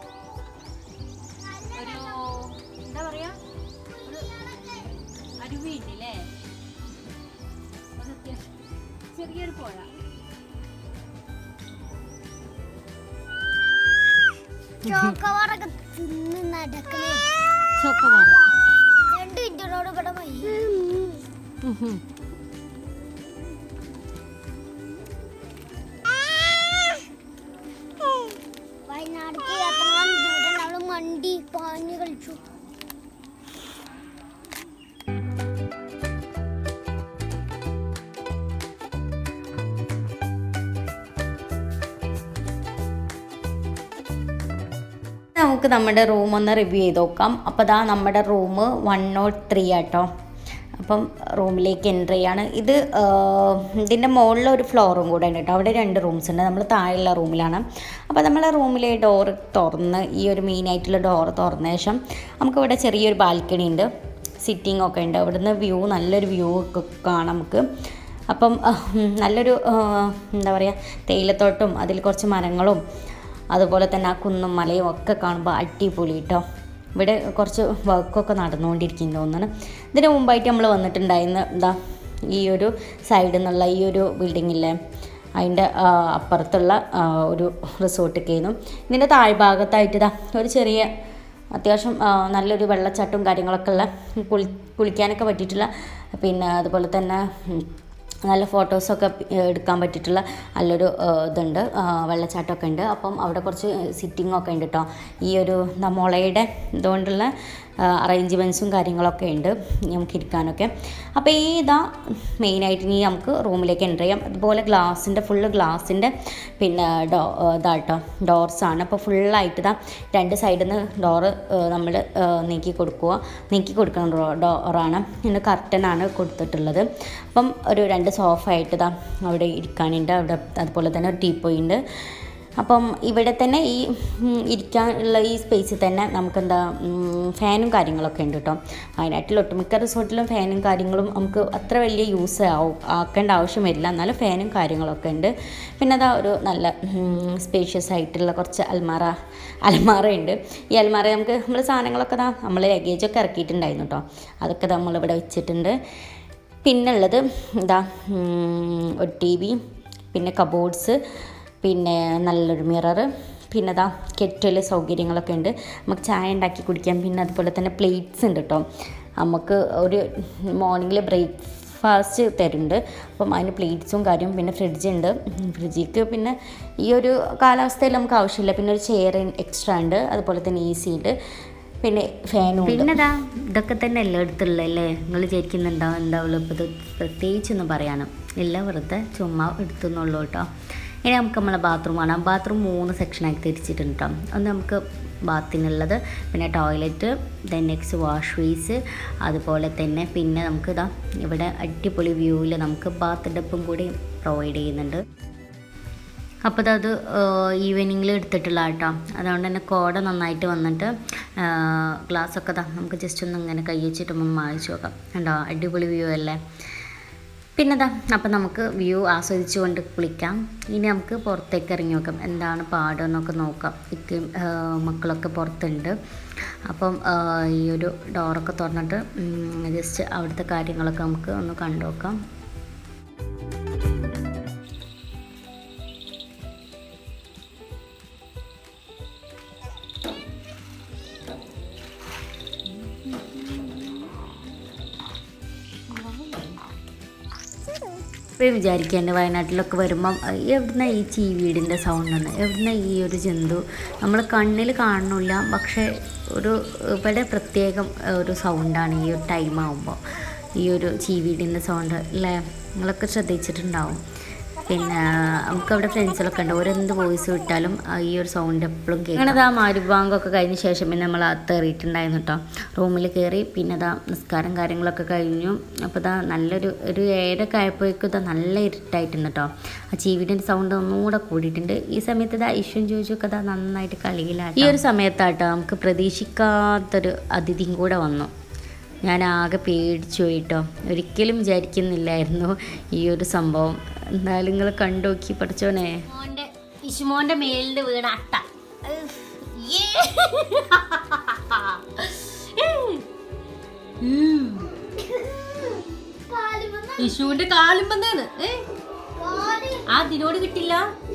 ഒരു എന്താ പറയാ ഒരു അരുവിയുണ്ട് അല്ലേ അത് അത്യാവശ്യം ചെറിയൊരു പുഴ ചോക്കവാറൊക്കെ തിന്ന് നടക്കണേ ചോക്കമാറ രണ്ട് മിനിറ്റിനോട് ഇവിടെ പോയി വയനാട്ടിലേക്ക് എത്രയും ദൂരം നമ്മള് മണ്ടി പാഞ്ഞു കളിച്ചു നമുക്ക് നമ്മുടെ റൂം ഒന്ന് റിവ്യൂ ചെയ്ത് നോക്കാം അപ്പോൾ ദാ നമ്മുടെ റൂം വൺ നോട്ട് ത്രീ ആട്ടോ അപ്പം റൂമിലേക്ക് എൻ്റർ ചെയ്യാണ് ഇത് ആ, ഇതിൻ്റെ മുകളിൽ ഒരു ഫ്ലോറും കൂടെ ഉണ്ട് കേട്ടോ അവിടെ രണ്ട് റൂംസ് ഉണ്ട് നമ്മൾ താഴെയുള്ള റൂമിലാണ് അപ്പോൾ നമ്മളെ റൂമിലെ ഡോറ് തുറന്ന് ഈ ഒരു മെയിനായിട്ടുള്ള ഡോറ് തുറന്ന ശേഷം നമുക്കിവിടെ ചെറിയൊരു ബാൽക്കണി ഉണ്ട് സിറ്റിംഗ് ഒക്കെ ഉണ്ട് അവിടുന്ന് വ്യൂ നല്ലൊരു വ്യൂ ഒക്കെ കാണാം നമുക്ക് അപ്പം ആ, ഉം, നല്ലൊരു ആ, എന്താ പറയുക തേയിലത്തോട്ടും അതിൽ കുറച്ച് മരങ്ങളും അതുപോലെ തന്നെ ആ കുന്നും മലയും ഒക്കെ കാണുമ്പോൾ അടിപൊളി കേട്ടോ ഇവിടെ കുറച്ച് വർക്കൊക്കെ നടന്നുകൊണ്ടിരിക്കുന്നു തോന്നുന്നു ഇതിന് മുമ്പായിട്ട് നമ്മൾ വന്നിട്ടുണ്ടായിരുന്ന എന്താ ഈ ഒരു സൈഡിൽ നിന്നുള്ള ഈ ഒരു ബിൽഡിങ്ങില്ലേ അതിൻ്റെ ആ, അപ്പുറത്തുള്ള ആ, ഒരു റിസോർട്ടൊക്കെ ആയിരുന്നു ഇതിൻ്റെ താഴ്ഭാഗത്തായിട്ട് ഇതാ ഒരു ചെറിയ അത്യാവശ്യം ആ, നല്ലൊരു വെള്ളച്ചാട്ടവും കാര്യങ്ങളൊക്കെ ഉള്ള കുളി കുളിക്കാനൊക്കെ പറ്റിയിട്ടുള്ള പിന്നെ അതുപോലെ തന്നെ ഉം, നല്ല ഫോട്ടോസൊക്കെ എടുക്കാൻ പറ്റിയിട്ടുള്ള നല്ലൊരു ആ, ഇതുണ്ട് ആ, വെള്ളച്ചാട്ടമൊക്കെ ഉണ്ട് അപ്പം അവിടെ കുറച്ച് സിറ്റിംഗ് ഒക്കെ ഉണ്ട് കേട്ടോ ഈ ഒരു എന്താ മുളയുടെ ഇതുകൊണ്ടുള്ള അറേഞ്ച്മെൻറ്റ്സും കാര്യങ്ങളൊക്കെ ഉണ്ട് നമുക്ക് ഇരിക്കാനൊക്കെ അപ്പോൾ ഈ ഇതാ മെയിനായിട്ട് ഇനി നമുക്ക് റൂമിലേക്ക് എൻ്റർ ചെയ്യാം അതുപോലെ ഗ്ലാസിൻ്റെ ഫുള്ള് ഗ്ലാസിൻ്റെ പിന്നെ ഡോ ഇതാട്ടോ ഡോർസാണ് അപ്പോൾ ഫുള്ളായിട്ട് ഇതാ രണ്ട് സൈഡിൽ നിന്ന് ഡോറ് നമ്മൾ നീക്കി കൊടുക്കുക നീക്കി കൊടുക്കുന്ന ഡോ ഡോറാണ് പിന്നെ കർട്ടനാണ് കൊടുത്തിട്ടുള്ളത് അപ്പം ഒരു രണ്ട് സോഫ ആയിട്ട് ഇതാ അവിടെ ഇരിക്കാനുണ്ട് അവിടെ അതുപോലെ തന്നെ ഒരു ടീപ്പോയി ഉണ്ട് അപ്പം ഇവിടെ തന്നെ ഈ ഉം, ഇരിക്കാനുള്ള ഈ സ്പേസിൽ തന്നെ നമുക്കെന്താ ഉം, ഫാനും കാര്യങ്ങളൊക്കെ ഉണ്ട് കേട്ടോ വയനാട്ടിൽ ഒട്ടുമിക്ക റിസോർട്ടിലും ഫാനും കാര്യങ്ങളും നമുക്ക് അത്ര വലിയ യൂസ് ആവും ആക്കേണ്ട ആവശ്യം വരില്ല എന്നാലും ഫാനും കാര്യങ്ങളൊക്കെ ഉണ്ട് പിന്നെ അതാ ഒരു നല്ല സ്പേഷ്യസ് ആയിട്ടുള്ള കുറച്ച് അൽമാറ അൽമാറ ഉണ്ട് ഈ അൽമാറ നമുക്ക് നമ്മൾ സാധനങ്ങളൊക്കെ ദാ നമ്മൾ ലഗേജൊക്കെ ഇറക്കിയിട്ടുണ്ടായിരുന്നു കേട്ടോ അതൊക്കെ നമ്മളിവിടെ വെച്ചിട്ടുണ്ട് പിന്നുള്ളത് എന്താ ഉം, ഒരു ടി വി പിന്നെ കബോർഡ്സ് പിന്നെ നല്ലൊരു മിറർ പിന്നെ അതാ കെറ്റൽ സൗകര്യങ്ങളൊക്കെ ഉണ്ട് നമുക്ക് ചായ ഉണ്ടാക്കി കുടിക്കാം പിന്നെ അതുപോലെ തന്നെ പ്ലേറ്റ്സ് ഉണ്ട് കേട്ടോ നമുക്ക് ഒരു മോർണിംഗിൽ ബ്രേക്ക്ഫാസ്റ്റ് തരുന്നുണ്ട് അപ്പം അതിന് പ്ലേറ്റ്സും കാര്യം പിന്നെ ഫ്രിഡ്ജ് ഉണ്ട് ഫ്രിഡ്ജിക്ക് പിന്നെ ഈ ഒരു കാലാവസ്ഥയിൽ നമുക്ക് ആവശ്യമില്ല പിന്നെ ഒരു ചെയർ എക്സ്ട്രാ ഉണ്ട് അതുപോലെ തന്നെ എ സി ഉണ്ട് പിന്നെ ഫാനും ഉണ്ട് പിന്നെതാ ഇതൊക്കെ തന്നെ എല്ലായിടത്തുള്ള അല്ലേ നിങ്ങൾ വിചാരിക്കുന്നുണ്ടോ എന്താവുള്ളൂ ഇപ്പോൾ ഇത് പ്രത്യേകിച്ചൊന്നും പറയാനും എല്ലാം വെറുതെ ചുമ്മാ എടുത്തുന്നുള്ളൂ കേട്ടോ ഇനി നമുക്ക് നമ്മളെ ബാത്റൂം കാണാം ബാത്റൂം മൂന്ന് സെക്ഷനാക്കി തിരിച്ചിട്ടുണ്ട് കേട്ടോ ഒന്ന് നമുക്ക് ബാത്തിനുള്ളത് പിന്നെ toilet then next wash basin അതുപോലെ തന്നെ പിന്നെ നമുക്ക് ഇതാ ഇവിടെ അടിപൊളി വ്യൂവിൽ നമുക്ക് ബാത്ത് ഡപ്പും കൂടി പ്രൊവൈഡ് ചെയ്യുന്നുണ്ട് അപ്പോൾ അത് ഈവനിങ്ങിൽ എടുത്തിട്ടുള്ള കേട്ടോ അതുകൊണ്ട് തന്നെ കോട നന്നായിട്ട് വന്നിട്ട് ഗ്ലാസ്സൊക്കെ താ നമുക്ക് ജസ്റ്റ് ഒന്ന് ഇങ്ങനെ കൈ വെച്ചിട്ട് ഒന്ന് മായിച്ച് നോക്കാം കണ്ടോ അടിപൊളി വ്യൂ അല്ലേ പിന്നെ ദാ അപ്പം നമുക്ക് വ്യൂ ആസ്വദിച്ചുകൊണ്ട് കുളിക്കാം ഇനി നമുക്ക് പുറത്തേക്ക് ഇറങ്ങി നോക്കാം എന്താണ് പാടെന്നൊക്കെ നോക്കാം ഇക്കും മക്കളൊക്കെ പുറത്തുണ്ട് അപ്പം ആ, ഈ ഒരു ഡോറൊക്കെ തുറന്നിട്ട് ജസ്റ്റ് അവിടുത്തെ കാര്യങ്ങളൊക്കെ നമുക്ക് ഒന്ന് കണ്ടു നോക്കാം ഇപ്പോൾ വിചാരിക്കുക എൻ്റെ വയനാട്ടിലൊക്കെ വരുമ്പം എവിടുന്ന ഈ ചീവീടിൻ്റെ സൗണ്ടെന്ന് എവിടുന്ന ഈ ഒരു ജന്തു നമ്മൾ കണ്ണിൽ കാണുന്നില്ല പക്ഷേ ഒരു ഇവിടെ പ്രത്യേകം ഒരു സൗണ്ടാണ് ഈ ഒരു ടൈം ആകുമ്പോൾ ഈ ഒരു ചീവീടിൻ്റെ സൗണ്ട് അല്ലേ നിങ്ങളൊക്കെ ശ്രദ്ധിച്ചിട്ടുണ്ടാവും പിന്നെ നമുക്ക് അവിടെ ഫ്രണ്ട്സിലൊക്കെ ഉണ്ട് ഓരെന്ത് വോയിസ് വിട്ടാലും ആ ഈ ഒരു സൗണ്ട് എപ്പോഴും കേൾക്കും അങ്ങനെ ആ മാരുബാങ്കൊക്കെ കഴിഞ്ഞ ശേഷം പിന്നെ നമ്മൾ അകത്തേറിയിട്ടുണ്ടായിരുന്നു കേട്ടോ റൂമിൽ കയറി പിന്നെ അതാ നിസ്കാരം കാര്യങ്ങളൊക്കെ കഴിഞ്ഞു അപ്പോൾ ഇതാ നല്ലൊരു ഒരു ഏഴൊക്കെ ആയപ്പോഴേക്കും ഇതാ നല്ല ഇരുട്ടായിട്ടുണ്ട് കേട്ടോ ആ ചീവിൻ്റെ സൗണ്ട് ഒന്നുകൂടെ കൂടിയിട്ടുണ്ട് ഈ സമയത്ത് ഇതാ ഇഷ്യും ചോദിച്ചൊക്കെ ഇതാ നന്നായിട്ട് കളിയിലാണ് ഈ ഒരു സമയത്താട്ടോ നമുക്ക് പ്രതീക്ഷിക്കാത്തൊരു അതിഥിയും കൂടെ വന്നു ഞാൻ ആകെ പേടിച്ചു പോയിട്ടോ ഒരിക്കലും വിചാരിക്കുന്നില്ലായിരുന്നു ഈ ഒരു സംഭവം എന്തായാലും നിങ്ങൾ കണ്ടു നോക്കി പഠിച്ചോനെ മോന്റെ ഇഷുമോന്റെ മേലില് വീണ അട്ട ഉഫ്, യേ. ഉം. ഇഷുവിന്റെ കാലും വന്നേന്ന് ഏ? ആ ദിനോട് കിട്ടില്ല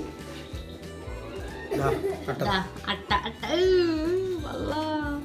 ദാ, അട്ട. ദാ, അട്ട അട്ട ഉം, വല്ലാ.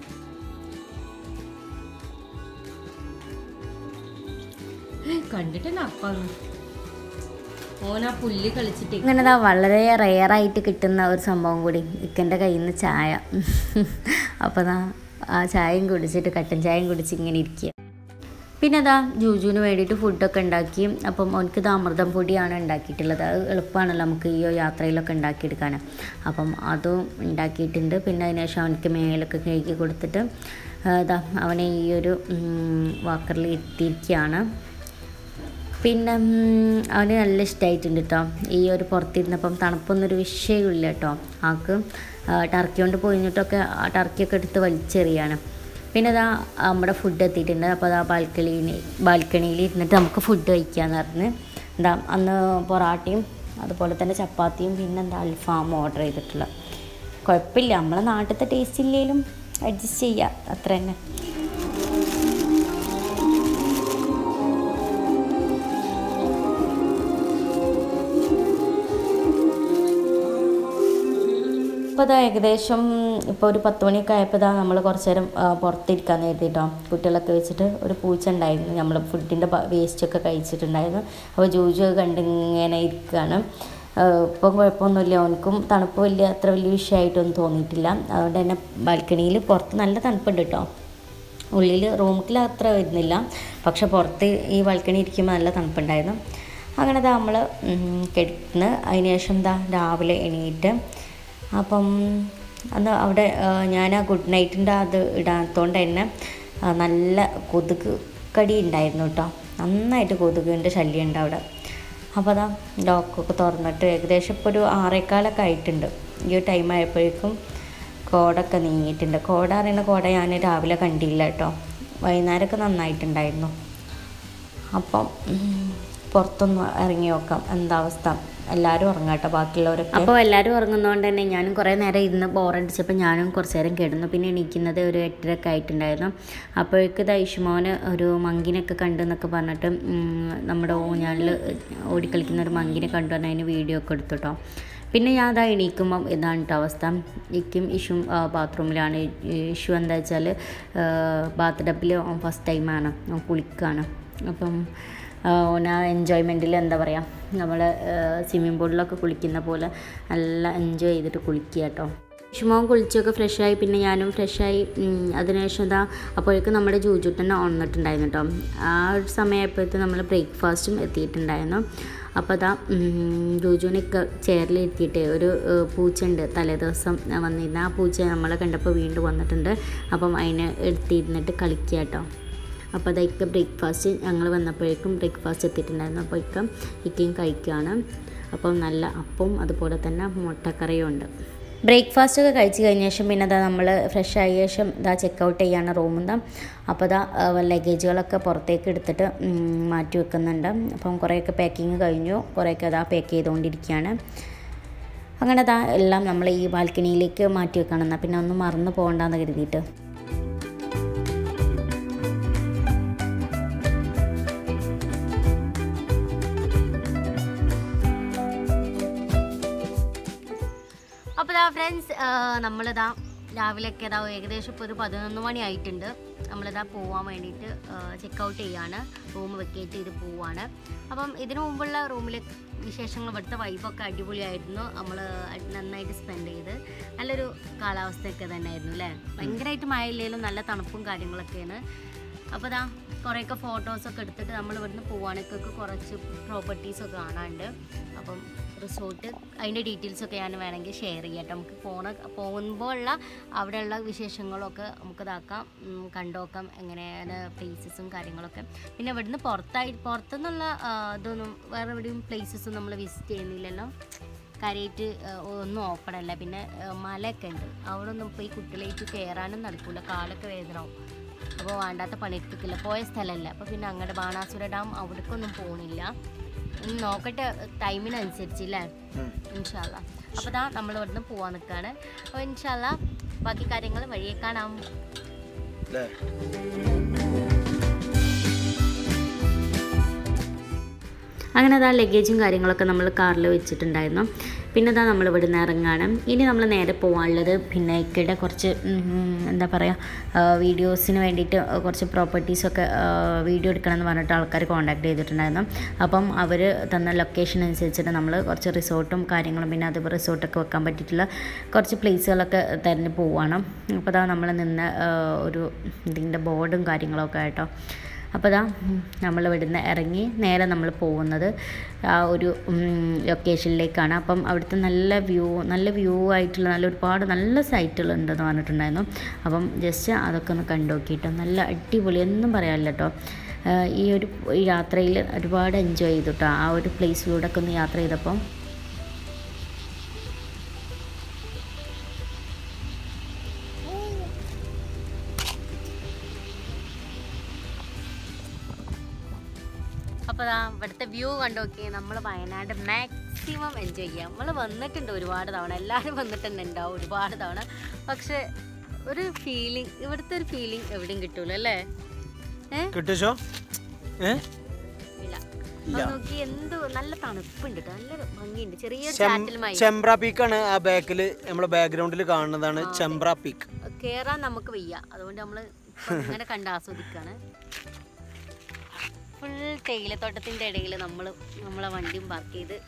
കണ്ടിട്ട് അപ്പാന്ന് ഓനാ പുല്ല് കളിച്ചിട്ട് ഇങ്ങനെ ദാ വളരെ റെയറായിട്ട് കിട്ടുന്ന ഒരു സംഭവം കൂടി ഇക്കൻ്റെ കയ്യിൽ നിന്ന് ചായ അപ്പോൾ ദാ ആ ചായയും കുടിച്ചിട്ട് കട്ടൻ ചായയും കുടിച്ച് ഇങ്ങനെ ഇരിക്കുക പിന്നെ അതാ ജൂജുവിന് വേണ്ടിയിട്ട് ഫുഡൊക്കെ ഉണ്ടാക്കി അപ്പം അവനക്ക് ഇത് അമൃതം പൊടിയാണ് ഉണ്ടാക്കിയിട്ടുള്ളത് അത് എളുപ്പമാണല്ലോ നമുക്ക് ഈ യാത്രയിലൊക്കെ ഉണ്ടാക്കിയെടുക്കാൻ അപ്പം അതും ഉണ്ടാക്കിയിട്ടുണ്ട് പിന്നെ അതിന് ശേഷം അവനക്ക് മേലൊക്കെ കഴുകി കൊടുത്തിട്ട് ആ, ഇതാ അവനെ ഈ ഒരു വാക്കറിൽ എത്തിയിരിക്കുകയാണ് പിന്നെ ഉം, അവന് നല്ല ഇഷ്ടമായിട്ടുണ്ട് കേട്ടോ ഈ ഒരു പുറത്തിരുന്നപ്പം തണുപ്പൊന്നൊരു വിഷയമില്ല കേട്ടോ ആൾക്ക് ആ, ടർക്കി കൊണ്ട് പോയിട്ടൊക്കെ ആ ടർക്കിയൊക്കെ എടുത്ത് വലിച്ചെറിയാണ് പിന്നെ അതാ നമ്മുടെ ഫുഡ് എത്തിയിട്ടുണ്ട് അപ്പോൾ അതാ ബാൽക്കണിയിൽ ബാൽക്കണിയിൽ ഇരുന്നിട്ട് നമുക്ക് ഫുഡ് കഴിക്കാമെന്ന് പറഞ്ഞ് എന്താ അന്ന് പൊറാട്ടയും അതുപോലെ തന്നെ ചപ്പാത്തിയും പിന്നെ എന്താ അൽഫാം ഓർഡർ ചെയ്തിട്ടുള്ള കുഴപ്പമില്ല നമ്മളെ നാട്ടിലത്തെ ടേസ്റ്റ് ഇല്ലെങ്കിലും അഡ്ജസ്റ്റ് ചെയ്യുക അത്ര തന്നെ ഇപ്പോൾ ഇതാ ഏകദേശം ഇപ്പോൾ ഒരു പത്ത് മണിയൊക്കെ ആയപ്പോൾ ഇതാ നമ്മൾ കുറച്ച് നേരം ആ, പുറത്തിരിക്കാൻ കരുതിട്ടോ കുട്ടികളൊക്കെ വെച്ചിട്ട് ഒരു പൂച്ച ഉണ്ടായിരുന്നു നമ്മൾ ഫുഡിൻ്റെ വേസ്റ്റൊക്കെ കഴിച്ചിട്ടുണ്ടായിരുന്നു അപ്പോൾ ജൂജു അത് കണ്ട് ഇങ്ങനെ ഇരിക്കുകയാണ് ഇപ്പം കുഴപ്പമൊന്നുമില്ല അവനക്കും തണുപ്പ് വലിയ അത്ര വലിയ വിഷയമായിട്ടൊന്നും തോന്നിയിട്ടില്ല അതുകൊണ്ട് തന്നെ ബാൽക്കണിയിൽ പുറത്ത് നല്ല തണുപ്പുണ്ട് കേട്ടോ ഉള്ളിൽ റൂമിൽ അത്ര വരുന്നില്ല പക്ഷെ പുറത്ത് ഈ ബാൽക്കണി ഇരിക്കുമ്പോൾ നല്ല തണുപ്പുണ്ടായിരുന്നു അങ്ങനെ ദാ നമ്മൾ കിടന്ന് അതിന് ശേഷം ദാ രാവിലെ എണീറ്റ് അപ്പം അന്ന് അവിടെ ഞാൻ ആ ഗുഡ് നൈറ്റിൻ്റെ അത് ഇടാത്തതുകൊണ്ട് തന്നെ ആ, നല്ല കൊതുക് കടി ഉണ്ടായിരുന്നു കേട്ടോ നന്നായിട്ട് കൊതുകിൻ്റെ ശല്യം ഉണ്ട് അവിടെ അപ്പോൾ അതാ ലോക്കൊക്കെ തുറന്നിട്ട് ഏകദേശം ഇപ്പോൾ ഒരു ആറേക്കാലൊക്കെ ആയിട്ടുണ്ട് ഈ ഒരു ടൈം ആയപ്പോഴേക്കും കോടൊക്കെ നീങ്ങിയിട്ടുണ്ട് കോട അറിയുന്ന കോട ഞാൻ രാവിലെ കണ്ടില്ല കേട്ടോ വൈകുന്നേരമൊക്കെ നന്നായിട്ടുണ്ടായിരുന്നു അപ്പം ഉം, പുറത്തൊന്ന് ഇറങ്ങി നോക്കാം എന്താ അവസ്ഥ എല്ലാവരും ഉറങ്ങാട്ടോ ബാക്കിയുള്ളവരൊക്കെ അപ്പോൾ എല്ലാവരും ഉറങ്ങുന്നതുകൊണ്ട് തന്നെ ഞാനും കുറേ നേരം ഇരുന്ന് ബോറടിച്ചപ്പോൾ ഞാനും കുറച്ച് നേരം കിടന്നു പിന്നെ എണീക്കുന്നത് ഒരു എട്ടരയൊക്കെ ആയിട്ടുണ്ടായിരുന്നു അപ്പോഴേക്ക് ദൈഷുമോന് ഒരു മങ്കിനൊക്കെ കണ്ടു എന്നൊക്കെ പറഞ്ഞിട്ട് ഉം, നമ്മുടെ ഊഞ്ഞാലിൽ ഓടിക്കളിക്കുന്ന ഒരു മങ്കിനെ കണ്ടു പറഞ്ഞാൽ അതിന് വീഡിയോ ഒക്കെ എടുത്തു കേട്ടോ പിന്നെ ഞാൻ അതാ എണീക്കുമ്പം ഇതാണ് കേട്ടോ അവസ്ഥ ഇക്കും ഇഷും ബാത്റൂമിലാണ് ഇഷു എന്താ വെച്ചാൽ ബാത്ത് ടബിൽ ഫസ്റ്റ് ടൈമാണ് കുളിക്കുകയാണ് അപ്പം ഓന എൻജോയ്മെൻറ്റിൽ എന്താ പറയുക നമ്മൾ സ്വിമ്മിംഗ് പൂളിലൊക്കെ കുളിക്കുന്ന പോലെ നല്ല എൻജോയ് ചെയ്തിട്ട് കുളിക്കുക കേട്ടോ ഷുമോൻ കുളിച്ചൊക്കെ ഫ്രഷായി പിന്നെ ഞാനും ഫ്രഷായി അതിനുശേഷം ഇതാ അപ്പോഴേക്കും നമ്മുടെ ജൂജുട്ടനെ ഉണർന്നിട്ടുണ്ടായിരുന്നു കേട്ടോ ആ ഒരു സമയമായപ്പോഴത്തെ നമ്മൾ ബ്രേക്ക്ഫാസ്റ്റും എത്തിയിട്ടുണ്ടായിരുന്നു അപ്പോൾ അതാ ജൂജുവിനൊക്കെ ചെയറിൽ എത്തിയിട്ട് ഒരു ഏഹ്, പൂച്ചയുണ്ട് തലേദിവസം വന്നിരുന്ന ആ പൂച്ച നമ്മളെ കണ്ടപ്പോൾ വീണ്ടും വന്നിട്ടുണ്ട് അപ്പം അതിനെ എടുത്തിരുന്നിട്ട് കളിക്കുക കേട്ടോ അപ്പോൾ അതൊക്കെ ബ്രേക്ക്ഫാസ്റ്റ് ഞങ്ങൾ വന്നപ്പോഴേക്കും ബ്രേക്ക്ഫാസ്റ്റ് എത്തിയിട്ടുണ്ടായിരുന്നു അപ്പോൾ ഇക്ക ഇക്കയും കഴിക്കുകയാണ് അപ്പം നല്ല അപ്പവും അതുപോലെ തന്നെ മുട്ടക്കറിയും ഉണ്ട് ബ്രേക്ക്ഫാസ്റ്റ് ഒക്കെ കഴിച്ച് കഴിഞ്ഞ ശേഷം പിന്നെ അതാ നമ്മൾ ഫ്രഷ് ആയ ശേഷം ഇതാ ചെക്ക് ഔട്ട് ചെയ്യാണ് റൂമിൽ നിന്ന് അപ്പോൾ ഇതാ ലഗേജുകളൊക്കെ പുറത്തേക്ക് എടുത്തിട്ട് ഉം, മാറ്റി വെക്കുന്നുണ്ട് അപ്പം കുറേയൊക്കെ പാക്കിങ് കഴിഞ്ഞു കുറേയൊക്കെ അതാ പാക്ക് ചെയ്തുകൊണ്ടിരിക്കുകയാണ് അങ്ങനെ അതാ എല്ലാം നമ്മൾ ഈ ബാൽക്കണിയിലേക്ക് മാറ്റി വെക്കണം എന്നാൽ പിന്നെ ഒന്നും മറന്നു പോകണ്ടെന്ന് കരുതിയിട്ട് അപ്പോൾ ഇതാ ഫ്രണ്ട്സ് നമ്മളിതാ രാവിലെയൊക്കെ ഇതാ ഏകദേശം ഇപ്പോൾ ഒരു പതിനൊന്ന് മണി ആയിട്ടുണ്ട് നമ്മളിതാ പോവാൻ വേണ്ടിയിട്ട് ചെക്ക് ഔട്ട് ചെയ്യാണ് റൂം വെക്കേറ്റ് ചെയ്ത് പോവാണ് അപ്പം ഇതിനു മുമ്പുള്ള റൂമിലെ വിശേഷങ്ങൾ ഇവിടുത്തെ വൈബൊക്കെ അടിപൊളിയായിരുന്നു നമ്മൾ നന്നായിട്ട് സ്പെൻഡ് ചെയ്ത് നല്ലൊരു കാലാവസ്ഥയൊക്കെ തന്നെയായിരുന്നു അല്ലേ ഭയങ്കരമായിട്ട് മഴയില്ലെങ്കിലും നല്ല തണുപ്പും കാര്യങ്ങളൊക്കെയാണ് അപ്പോൾ ഇതാ കുറേയൊക്കെ ഫോട്ടോസൊക്കെ എടുത്തിട്ട് നമ്മൾ ഇവിടുന്ന് പോവാനൊക്കെ കുറച്ച് പ്രോപ്പർട്ടീസൊക്കെ കാണാനുണ്ട് അപ്പം റിസോർട്ട് അതിൻ്റെ ഡീറ്റെയിൽസൊക്കെ ഞാൻ വേണമെങ്കിൽ ഷെയർ ചെയ്യാം കേട്ടോ നമുക്ക് പോണ പോകുമ്പോൾ ഉള്ള അവിടെയുള്ള വിശേഷങ്ങളൊക്കെ നമുക്ക് ഇതാക്കാം ഉം, കണ്ടുനോക്കാം എങ്ങനെയാണ് പ്ലേസസും കാര്യങ്ങളൊക്കെ പിന്നെ ഇവിടുന്ന് പുറത്തായി പുറത്തുനിന്നുള്ള ആ, ഇതൊന്നും വേറെ എവിടെയും പ്ലേസസും നമ്മൾ വിസിറ്റ് ചെയ്യുന്നില്ലല്ലോ കാര്യമായിട്ട് ഒന്നും ഓപ്പൺ അല്ല പിന്നെ ആ, മലയൊക്കെ ഉണ്ട് അവിടെ ഒന്നും ഇപ്പോൾ ഈ കുട്ടികളായിട്ട് കയറാനും നടക്കില്ല കാലൊക്കെ വേദനാവും അപ്പോൾ വേണ്ടാത്ത പണിയെടുത്തില്ല പോയ സ്ഥലമല്ല അപ്പോൾ പിന്നെ അങ്ങോട്ട് ബാണാസുര ഡാം അവിടേക്കൊന്നും പോകണില്ല ഇനി നോക്കട്ടെ ടൈമിനനുസരിച്ചില്ലേ ഇൻഷാല്ല അപ്പോൾ ദാ നമ്മൾ ഇവിടുന്ന് പോവാൻ നിൽക്കുകയാണ് അപ്പോൾ ഇൻഷാല്ല ബാക്കി കാര്യങ്ങൾ വഴിയെ കാണാം അങ്ങനെ അതാ ലഗേജും കാര്യങ്ങളൊക്കെ നമ്മൾ കാറിൽ വെച്ചിട്ടുണ്ടായിരുന്നു പിന്നെ അതാ നമ്മൾ ഇവിടെ നിന്ന് ഇറങ്ങാണ് ഇനി നമ്മൾ നേരെ പോകാനുള്ളത് പിന്നെ ഇക്കയുടെ കുറച്ച് ഉം, എന്താ പറയുക വീഡിയോസിന് വേണ്ടിയിട്ട് കുറച്ച് പ്രോപ്പർട്ടീസൊക്കെ വീഡിയോ എടുക്കണമെന്ന് പറഞ്ഞിട്ട് ആൾക്കാർ കോൺടാക്ട് ചെയ്തിട്ടുണ്ടായിരുന്നു അപ്പം അവർ തന്ന ലൊക്കേഷൻ അനുസരിച്ചിട്ട് നമ്മൾ കുറച്ച് റിസോർട്ടും കാര്യങ്ങളും പിന്നെ അത് റിസോർട്ടൊക്കെ വെക്കാൻ പറ്റിയിട്ടുള്ള കുറച്ച് പ്ലേസുകളൊക്കെ തിരഞ്ഞ് പോവുകയാണ് അപ്പോൾ അതാ നമ്മൾ നിന്ന് ആ, ഒരു ഇതിൻ്റെ ബോർഡും കാര്യങ്ങളൊക്കെ ആയിട്ടോ അപ്പോൾ ഇതാ നമ്മൾ ഇവിടുന്ന് ഇറങ്ങി നേരെ നമ്മൾ പോകുന്നത് ആ ഒരു ലൊക്കേഷനിലേക്കാണ് അപ്പം അവിടുത്തെ നല്ല വ്യൂ നല്ല വ്യൂ ആയിട്ടുള്ള നല്ല ഒരുപാട് നല്ല സൈറ്റുകൾ ഉണ്ടെന്ന് പറഞ്ഞിട്ടുണ്ടായിരുന്നു അപ്പം ജസ്റ്റ് അതൊക്കെ ഒന്ന് കണ്ടു നോക്കിയിട്ട് നല്ല അടിപൊളി ഒന്നും പറയാനില്ല കേട്ടോ ആ, ഈ ഒരു ഈ യാത്രയിൽ ഒരുപാട് എൻജോയ് ചെയ്തു കേട്ടോ ആ ഒരു പ്ലേസിലൂടെ ഒക്കെ ഒന്ന് യാത്ര ചെയ്തപ്പം അപ്പോൾ ദാ ഇവിടുത്തെ വ്യൂ കണ്ടു നോക്കി നമ്മൾ വയനാട് മാക്സിമം എൻജോയ് ചെയ്യാം നമ്മൾ വന്നിട്ടുണ്ട് ഒരുപാട് തവണ എല്ലാവരും വന്നിട്ട് തന്നെ ഉണ്ടാവും ഒരുപാട് തവണ പക്ഷെ ഒരു ഫീലിംഗ് ഇവിടുത്തെ ഒരു ഫീലിംഗ് എവിടെയും കിട്ടൂല അല്ലേ ഏ കിട്ടിച്ചോ ഏ ഇല്ല അപ്പൊ നോക്കി എന്ത് നല്ല തണുപ്പുണ്ട് ട്ടോ. നല്ല ഭംഗിയുണ്ട് ചെറിയൊരു ചാറ്റിൽ മഴ ചെമ്പ്ര പീക്കാണ് ആ ബാക്കിൽ നമ്മുടെ ബാക്ക്ഗ്രൗണ്ടിൽ കാണുന്നതാണ് ചെമ്പ്ര പീക്ക് കേറാൻ നമുക്ക് വയ്യ അതുകൊണ്ട് നമ്മൾ ഇങ്ങനെ കണ്ട് ആസ്വദിക്കാണ് ഫുൾ തേയിലത്തോട്ടത്തിന്റെ ഇടയിൽ നമ്മൾ നമ്മളെ വണ്ടിയും പാർക്ക് ചെയ്ത്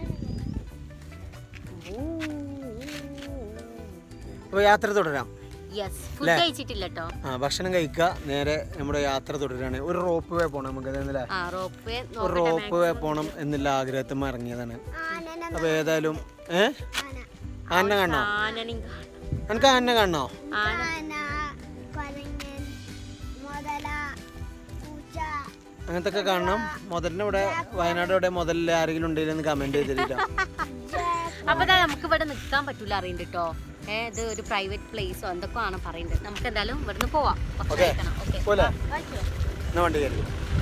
അപ്പോൾ യാത്ര തുടരാം യെസ് ഫുഡ് ല്ലേ? കഴിച്ചിട്ടില്ല കേട്ടോ ആ ഭക്ഷണം കഴിക്കുക നേരെ നമ്മുടെ യാത്ര തുടരുകയാണ് ഒരു റോപ്പ് വേ പോകണം നമുക്ക് അല്ലേ ആ റോപ്പ് വേ ഒരു റോപ്പ് വേ പോകണം എന്നുള്ള ആഗ്രഹത്തിൽ ഇറങ്ങിയതാണ് അപ്പൊ ഏതായാലും ഏ ആന കാണണോ ആനനെയും എനിക്ക് ആന കാണണോ ആന ആന കൊരങ്ങൻ മുതല പൂച്ച അങ്ങനത്തെ ഒക്കെ കാണണം മുതലിന് ഇവിടെ വയനാട് ഇവിടെ മുതലിൽ ആരെങ്കിലും ഉണ്ടെങ്കിൽ കമന്റ് ചെയ്തിട്ടോ അപ്പൊ ദാ നമുക്ക് ഇവിടെ നിൽക്കാൻ പറ്റൂല അറിയുന്നുണ്ട് കേട്ടോ ഏ ഇത് ഒരു പ്രൈവറ്റ് പ്ലേസോ എന്തൊക്കെയാണ് പറയുന്നത് നമുക്ക് എന്തായാലും ഇവിടുന്ന് പോവാം ഭക്ഷണം ഓക്കെ കഴിക്കണം ഓക്കെ പോലെ എന്നാ വണ്ടി കയറി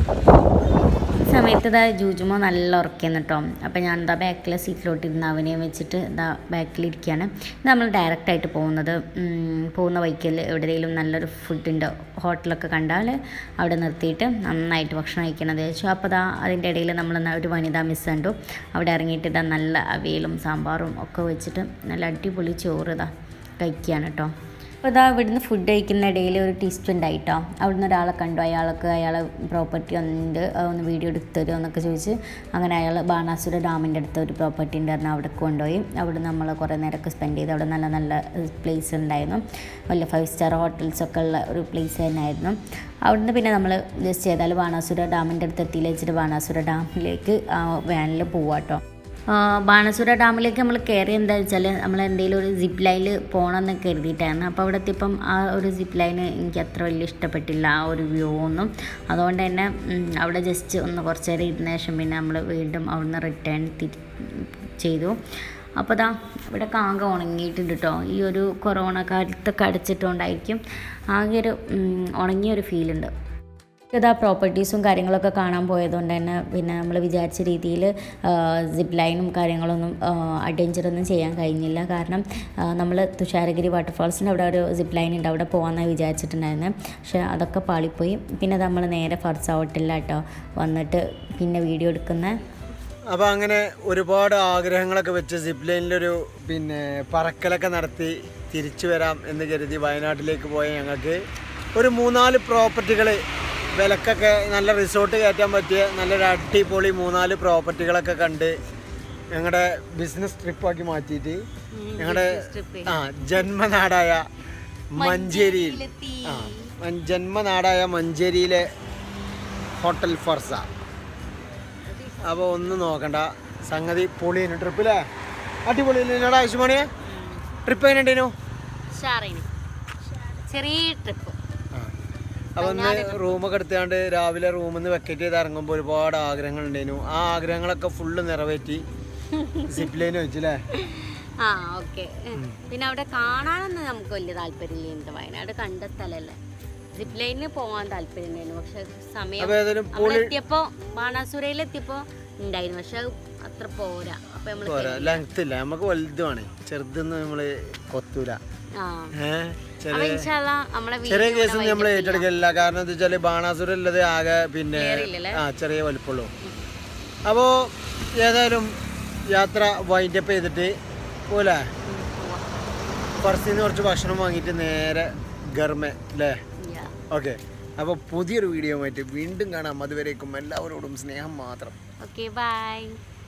സമയത്ത് ഇതാ ജൂജുമോ നല്ല ഉറക്കുന്നു കേട്ടോ അപ്പോൾ ഞാൻ എന്താ ബാക്കിലെ സീറ്റിലോട്ട് ഇരുന്ന് അവനെയും വെച്ചിട്ട് ഇതാ ബാക്കിലിരിക്കുകയാണ് ഇത് നമ്മൾ ഡയറക്റ്റ് ആയിട്ട് പോകുന്നത് ഉം, പോകുന്ന വൈക്കൽ എവിടെയെങ്കിലും നല്ലൊരു ഫുഡിൻ്റെ ഹോട്ടലൊക്കെ കണ്ടാൽ അവിടെ നിർത്തിയിട്ട് നന്നായിട്ട് ഭക്ഷണം കഴിക്കണത് വെച്ചു അപ്പോൾ ഇതാ അതിൻ്റെ ഇടയിൽ നമ്മൾ ന- ഒരു വനിതാ മിസ് കണ്ടു അവിടെ ഇറങ്ങിയിട്ട് ഇതാ നല്ല അവിയലും സാമ്പാറും ഒക്കെ വെച്ചിട്ട് നല്ല അടിപൊളി ചോറ് ഇതാ കഴിക്കുകയാണ് കേട്ടോ അപ്പോൾ ഇതാ ഇവിടുന്ന് ഫുഡ് കഴിക്കുന്ന ഇടയിൽ ഒരു ട്വിസ്റ്റ് ഉണ്ടായിട്ടോ അവിടുന്ന് ഒരാളെ കണ്ടു അയാൾക്ക് അയാളെ പ്രോപ്പർട്ടി ഉണ്ട് അത് ഒന്ന് വീഡിയോ എടുത്ത് തരുമോ എന്നൊക്കെ ചോദിച്ച് അങ്ങനെ അയാൾ ബാണാസുര ഡാമിൻ്റെ അടുത്ത് ഒരു പ്രോപ്പർട്ടി ഉണ്ടായിരുന്നു അവിടെ കൊണ്ടുപോയി അവിടെ നമ്മൾ കുറേ നേരമൊക്കെ സ്പെൻഡ് ചെയ്ത് അവിടെ നല്ല നല്ല പ്ലേസ് ഉണ്ടായിരുന്നു വലിയ ഫൈവ് സ്റ്റാർ ഹോട്ടൽസൊക്കെ ഉള്ള ഒരു പ്ലേസ് തന്നെയായിരുന്നു അവിടുന്ന് പിന്നെ നമ്മൾ ജസ്റ്റ് ചെയ്താൽ ബാണാസുര ഡാമിൻ്റെ അടുത്ത് എത്തിയില്ല വെച്ചിട്ട് ബാണാസുര ഡാമിലേക്ക് വാനിൽ പോവാട്ടോ ആ, ബാണസുര ഡാമിലേക്ക് നമ്മൾ കയറി എന്താ വെച്ചാൽ നമ്മൾ എന്തെങ്കിലും ഒരു സിപ്പ് ലൈനിൽ പോകണമെന്ന് കരുതിയിട്ടായിരുന്നു അപ്പോൾ അവിടെ എത്തിയപ്പം ആ ഒരു സിപ്പ് ലൈന് എനിക്ക് അത്ര വലിയ ഇഷ്ടപ്പെട്ടില്ല ആ ഒരു വ്യൂ ഒന്നും അതുകൊണ്ട് തന്നെ ഉം, അവിടെ ജസ്റ്റ് ഒന്ന് കുറച്ച് നേരം ഇരുന്ന ശേഷം പിന്നെ നമ്മൾ വീണ്ടും അവിടുന്ന് റിട്ടേൺ തിരി ചെയ്തു അപ്പോൾ ദാ ഇവിടെ കാങ്ക ഉണങ്ങിയിട്ടുണ്ട് കേട്ടോ ഈ ഒരു കൊറോണ കാലത്തൊക്കെ അടച്ചിട്ടുകൊണ്ടായിരിക്കും ആകെ ഒരു ഉം, ഉണങ്ങിയൊരു ഫീലുണ്ട് ഇതാ പ്രോപ്പർട്ടീസും കാര്യങ്ങളൊക്കെ കാണാൻ പോയതുകൊണ്ട് തന്നെ പിന്നെ നമ്മൾ വിചാരിച്ച രീതിയിൽ സിപ്പ് ലൈനും കാര്യങ്ങളൊന്നും അഡ്വഞ്ചറൊന്നും ചെയ്യാൻ കഴിഞ്ഞില്ല കാരണം നമ്മൾ തുഷാരഗിരി വാട്ടർഫാൾസിൻ്റെ അവിടെ ഒരു സിപ്പ് ലൈൻ ഉണ്ട് അവിടെ പോകാമെന്നാണ് വിചാരിച്ചിട്ടുണ്ടായിരുന്നത് പക്ഷേ അതൊക്കെ പാളിപ്പോയി പിന്നെ നമ്മൾ നേരെ ഫർസ ഹോട്ടലിലാട്ടോ വന്നിട്ട് പിന്നെ വീഡിയോ എടുക്കുന്ന അപ്പൊ അങ്ങനെ ഒരുപാട് ആഗ്രഹങ്ങളൊക്കെ വെച്ച് സിപ്പ് ലൈനിലൊരു പിന്നെ പറക്കലൊക്കെ നടത്തി തിരിച്ചു വരാം എന്ന് കരുതി വയനാട്ടിലേക്ക് പോയ ഞങ്ങൾക്ക് ഒരു മൂന്നാല് പ്രോപ്പർട്ടികൾ വിലക്കൊക്കെ നല്ല റിസോർട്ട് കയറ്റാൻ പറ്റിയ നല്ലൊരു അടിപൊളി മൂന്നാല് പ്രോപ്പർട്ടികളൊക്കെ കണ്ട് ഞങ്ങളുടെ ബിസിനസ് ട്രിപ്പാക്കി മാറ്റിയിട്ട് ഞങ്ങളുടെ ആ ജന്മനാടായ മഞ്ചേരിയിൽ ആ മൻ- ജന്മനാടായ മഞ്ചേരിയിലെ ഹോട്ടൽ ഫർസ അപ്പോൾ ഒന്നും നോക്കണ്ട സംഗതി പൊളിയാണ് ട്രിപ്പില്ലേ അടിപൊളി എന്നോട് ആവശ്യമാണിയെ ട്രിപ്പ് എങ്ങനെയുണ്ടേനു ഉഷാറായിന് ചെറിയ ട്രിപ്പ് അപ്പോൾ ഒന്ന് റൂമൊക്കെ എടുത്താണ്ട് രാവിലെ റൂമിൽ നിന്ന് വെക്കറ്റ് ചെയ്ത് ഇറങ്ങുമ്പോൾ ഒരുപാട് ആഗ്രഹങ്ങൾ ഉണ്ടായിരുന്നു ആ ആഗ്രഹങ്ങളൊക്കെ ഫുള്ള് നിറവേറ്റി സിപ്പ് ലൈൻ വെച്ചില്ലേ ആ ഓക്കെ പിന്നെ അവിടെ കാണാനൊന്നും നമുക്ക് വലിയ താല്പര്യമില്ല വയനാട് കണ്ട സ്ഥലല്ലേ സിപ്പ് ലൈനിൽ പോകാൻ താല്പര്യം ഉണ്ടായിരുന്നു പക്ഷെ സമയം അപ്പോൾ ഏതായാലും നമ്മൾ എത്തിയപ്പോ ബാണാസുരയിൽ എത്തിയപ്പോ ഉണ്ടായിരുന്നു പക്ഷെ അത് അത്ര പോരാ അപ്പൊ നമ്മള് പോരാ ലെങ്ത് ഇല്ല നമുക്ക് വലുതുമാണ് ചെറുതൊന്നും നമ്മൾ കൊത്തൂല ആ ഏഹ് അപ്പൊ ചെറിയ ഇൻഷാല്ലാ നമ്മളെ ചെറിയ വീഡിയോ കേസ് നമ്മൾ ഏറ്റെടുക്കില്ല കാരണം എന്താ വെച്ചാൽ ബാണാസുരം ഉള്ളത് ആകെ പിന്നെ ഇല്ലല്ലേ? ആ ചെറിയ വലിപ്പമുള്ളൂ അപ്പോൾ ഏതായാലും യാത്ര വൈൻഡപ്പ് ചെയ്തിട്ട് പോലെ ഫർസിന്ന് കുറച്ച് ഭക്ഷണം വാങ്ങിയിട്ട് നേരെ ഗർമ അല്ലേ ഓക്കെ അപ്പോൾ പുതിയൊരു വീഡിയോ ആയിട്ട് വീണ്ടും കാണാം അതുവരേക്കും എല്ലാവരോടും സ്നേഹം മാത്രം ഓക്കെ ബൈ